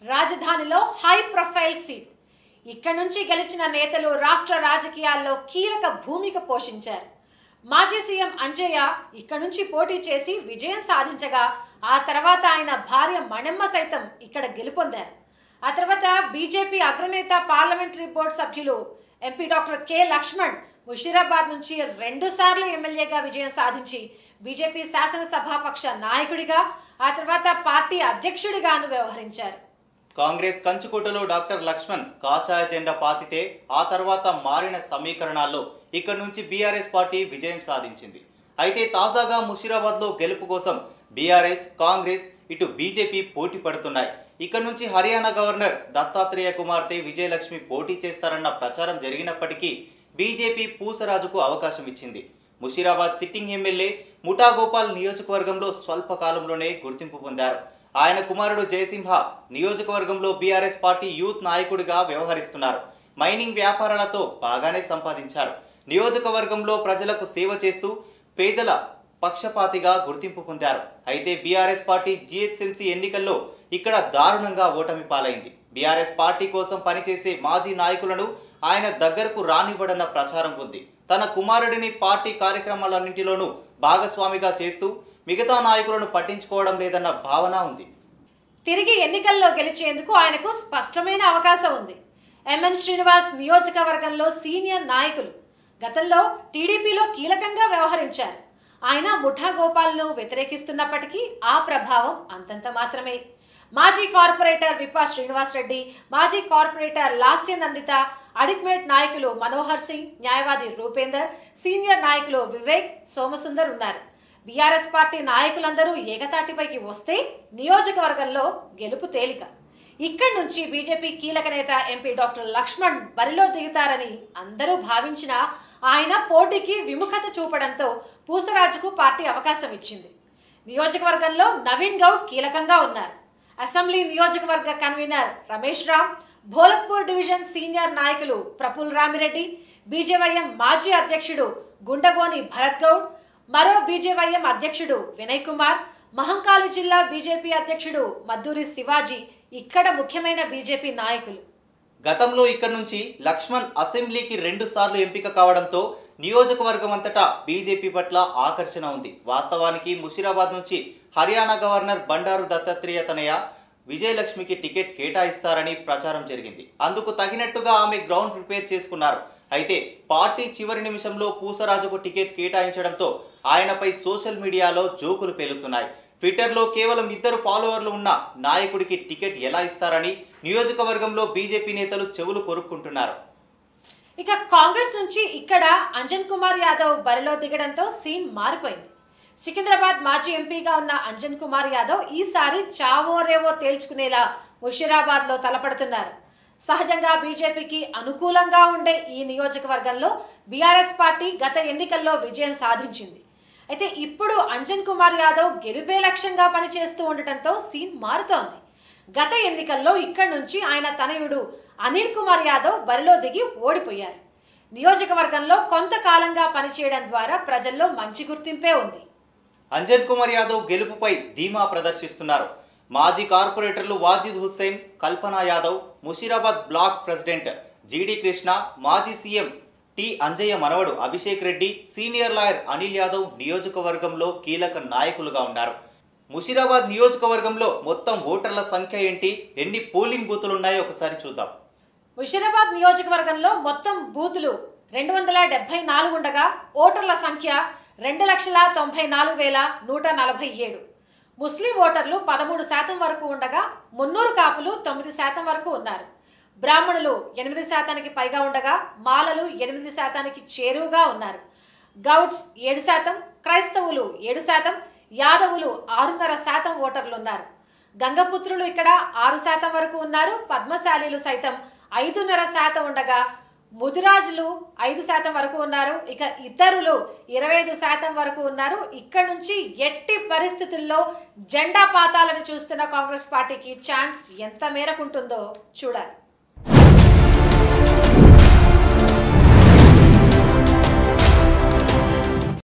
రాజధానిలో high profile seat ఇక్కడ నుంచి గెలిచిన నేతలు రాష్ట్ర రాజకీయాల్లో కీలక భూమిక పోషించారు మాజీ సీఎం అంజయ్య ఇక్కడ నుంచి పోటీ చేసి విజయం సాధించగా ఆ తర్వాత ఆయన భార్య మణెమ్మ సైతం ఇక్కడ గెలుపొందారు ఆ తర్వాత బీజేపీ అగ్రనేత పార్లమెంటరీ బోర్డు సభ్యులు MP doctor K Lakshman Musheerabad నుంచి రెండు సార్లు ఎమ్మెల్యేగా విజయం సాధించి బీజేపీ శాసనసభాపక్ష నాయకుడిగా ఆ తర్వాత పార్టీ అధ్యక్షుడిగాను వ్యవహరించారు కాంగ్రెస్ కంచుకోటలో డాక్టర్ లక్ష్మణ్ కాషాయ జెండా పాతితే ఆ తర్వాత మారిన సమీకరణాల్లో ఇక్కడ నుంచి బీఆర్ఎస్ పార్టీ విజయం సాధించింది అయితే తాజాగా ముషీరాబాద్లో గెలుపు కోసం బీఆర్ఎస్ కాంగ్రెస్ ఇటు బీజేపీ పోటీ పడుతున్నాయి ఇక్కడ నుంచి హర్యానా గవర్నర్ దత్తాత్రేయ కుమార్తె విజయలక్ష్మి పోటీ చేస్తారన్న ప్రచారం జరిగినప్పటికీ బీజేపీ పూసరాజుకు అవకాశం ఇచ్చింది ముషీరాబాద్ సిట్టింగ్ ఎమ్మెల్యే ముఠా గోపాల్ నియోజకవర్గంలో స్వల్ప కాలంలోనే గుర్తింపు పొందారు ఆయన కుమారుడు జయసింహ నియోజకవర్గంలో బీఆర్ఎస్ పార్టీ యూత్ నాయకుడిగా వ్యవహరిస్తున్నారు మైనింగ్ వ్యాపారాలతో బాగానే సంపాదించారు నియోజకవర్గంలో ప్రజలకు సేవ చేస్తూ పేదల పక్షపాతిగా గుర్తింపు పొందారు అయితే బీఆర్ఎస్ పార్టీ జిహెచ్ఎంసీ ఎన్నికల్లో ఇక్కడ దారుణంగా ఓటమి పాలైంది బీఆర్ఎస్ పార్టీ కోసం పనిచేసే మాజీ నాయకులను ఆయన దగ్గరకు రానివ్వడన్న ప్రచారం ఉంది తన కుమారుడిని పార్టీ కార్యక్రమాలన్నింటిలోనూ భాగస్వామిగా చేస్తూ మిగతా నాయకులను పట్టించుకోవడం లేదన్న భావన ఉంది తిరిగి ఎన్నికల్లో గెలిచేందుకు ఆయనకు స్పష్టమైన అవకాశం ఉంది ఎంఎన్ శ్రీనివాస్ నియోజకవర్గంలో సీనియర్ నాయకులు గతంలో టీడీపీలో కీలకంగా వ్యవహరించారు ఆయన ముఠా గోపాల్ను వ్యతిరేకిస్తున్నప్పటికీ ఆ ప్రభావం అంతంత మాత్రమే మాజీ కార్పొరేటర్ విపా శ్రీనివాస్ రెడ్డి మాజీ కార్పొరేటర్ లాస్య నందిత అడిక్మేట్ నాయకులు మనోహర్ సింగ్ న్యాయవాది రూపేందర్ సీనియర్ నాయకులు వివేక్ సోమసుందర్ ఉన్నారు బీఆర్ఎస్ పార్టీ నాయకులందరూ ఏకతాటిపైకి వస్తే నియోజకవర్గంలో గెలుపు తేలిక ఇక్కడి నుంచి బీజేపీ కీలక నేత ఎంపీ డాక్టర్ లక్ష్మణ్ బరిలో దిగుతారని అందరూ భావించినా ఆయన పోటీకి విముఖత చూపడంతో పూసరాజుకు పార్టీ అవకాశం ఇచ్చింది నియోజకవర్గంలో నవీన్ గౌడ్ కీలకంగా ఉన్నారు అసెంబ్లీ నియోజకవర్గ convener Ramesh Ram Bholakpur division senior నాయకులు ప్రఫుల్ రామిరెడ్డి బీజేవైఎం మాజీ అధ్యక్షుడు గుండగోని భరత్ గౌడ్ మరో బీజేవైఎం అధ్యక్షుడు వినయ్ కుమార్ మహంకాళి జిల్లా బీజేపీ అధ్యక్షుడు మద్దూరి శివాజీ ఇక్కడ ముఖ్యమైన బీజేపీ నాయకులు గతంలో ఇక్కడ నుంచి లక్ష్మణ్ అసెంబ్లీకి రెండు సార్లు ఎంపిక కావడంతో నియోజకవర్గం అంతటా బీజేపీ పట్ల ఆకర్షణ ఉంది వాస్తవానికి ముషీరాబాద్ నుంచి హర్యానా గవర్నర్ బండారు దత్తాత్రేయ తనయ విజయలక్ష్మికి టికెట్ కేటాయిస్తారని ప్రచారం జరిగింది అందుకు తగినట్టుగా ఆమె గ్రౌండ్ ప్రిపేర్ చేసుకున్నారు అయితే పార్టీ చివరి నిమిషంలో పూసరాజుకు టికెట్ కేటాయించడంతో ఆయనపై సోషల్ మీడియాలో జోకులు పేలుతున్నాయి ట్విట్టర్లో కేవలం ఇద్దరు ఫాలోవర్లు ఉన్న నాయకుడికి టికెట్ ఎలా ఇస్తారని నియోజకవర్గంలో బీజేపీ నేతలు చెవులు కొరుక్కుంటున్నారు ఇక కాంగ్రెస్ నుంచి ఇక్కడ అంజన్ కుమార్ యాదవ్ బరిలో దిగడంతో సీన్ మారిపోయింది సికింద్రాబాద్ మాజీ ఎంపీగా ఉన్న అంజన్ కుమార్ యాదవ్ ఈసారి చావో రేవో తేల్చుకునేలా ముషీరాబాద్ లో తలపడుతున్నారు సహజంగా బీజేపీకి అనుకూలంగా ఉండే ఈ నియోజకవర్గంలో బీఆర్ఎస్ పార్టీ గత ఎన్నికల్లో విజయం సాధించింది అయితే ఇప్పుడు అంజన్ కుమార్ యాదవ్ గెలుపే లక్ష్యంగా పనిచేస్తూ ఉండటంతో సీన్ మారుతోంది గత ఎన్నికల్లో ఇక్కడి నుంచి ఆయన తనయుడు అనిల్ కుమార్ యాదవ్ బరిలో దిగి ఓడిపోయారు నియోజకవర్గంలో కొంతకాలంగా పనిచేయడం ద్వారా ప్రజల్లో మంచి గుర్తింపే ఉంది అంజన్ కుమార్ యాదవ్ గెలుపుపై ధీమా ప్రదర్శిస్తున్నారు మాజీ కార్పొరేటర్లు వాజిద్ హుస్సేన్ కల్పనా యాదవ్ ముషీరాబాద్ బ్లాక్ ప్రెసిడెంట్ జీడి కృష్ణ మాజీ సీఎం టి అంజయ్య మనవడు అభిషేక్ రెడ్డి సీనియర్ లాయర్ అనిల్ యాదవ్ నియోజకవర్గంలో కీలక నాయకులుగా ఉన్నారు ముషీరాబాద్ నియోజకవర్గంలో మొత్తం ఓటర్ల సంఖ్య ఏంటి ఎన్ని పోలింగ్ బూతులు ఉన్నాయో ఒకసారి చూద్దాం ముషీరాబాద్ నియోజకవర్గంలో మొత్తం బూతులు రెండు వందల డెబ్బై నాలుగు ఉండగా ఓటర్ల సంఖ్య రెండు లక్షల తొంభై నాలుగు వేల నూట నలభై ఏడు ముస్లిం ఓటర్లు పదమూడు శాతం వరకు ఉండగా మున్నూరు కాపులు తొమ్మిది శాతం వరకు ఉన్నారు బ్రాహ్మణులు ఎనిమిది శాతానికి పైగా ఉండగా మాలలు ఎనిమిది శాతానికి చేరువగా ఉన్నారు గౌడ్స్ ఏడు శాతం క్రైస్తవులు ఏడు శాతం యాదవులు ఆరున్నర శాతం ఓటర్లు ఉన్నారు గంగపుత్రులు ఇక్కడ ఆరు శాతం వరకు ఉన్నారు పద్మశాలీలు సైతం ఐదున్నర శాతం ఉండగా ముదిరాజులు ఐదు శాతం వరకు ఉన్నారు ఇక ఇతరులు ఇరవై ఐదు శాతం వరకు ఉన్నారు ఇక్కడ నుంచి ఎట్టి పరిస్థితుల్లో జెండా పాతాలను చూస్తున్న కాంగ్రెస్ పార్టీకి ఛాన్స్ ఎంత మేరకు ఉంటుందో చూడాలి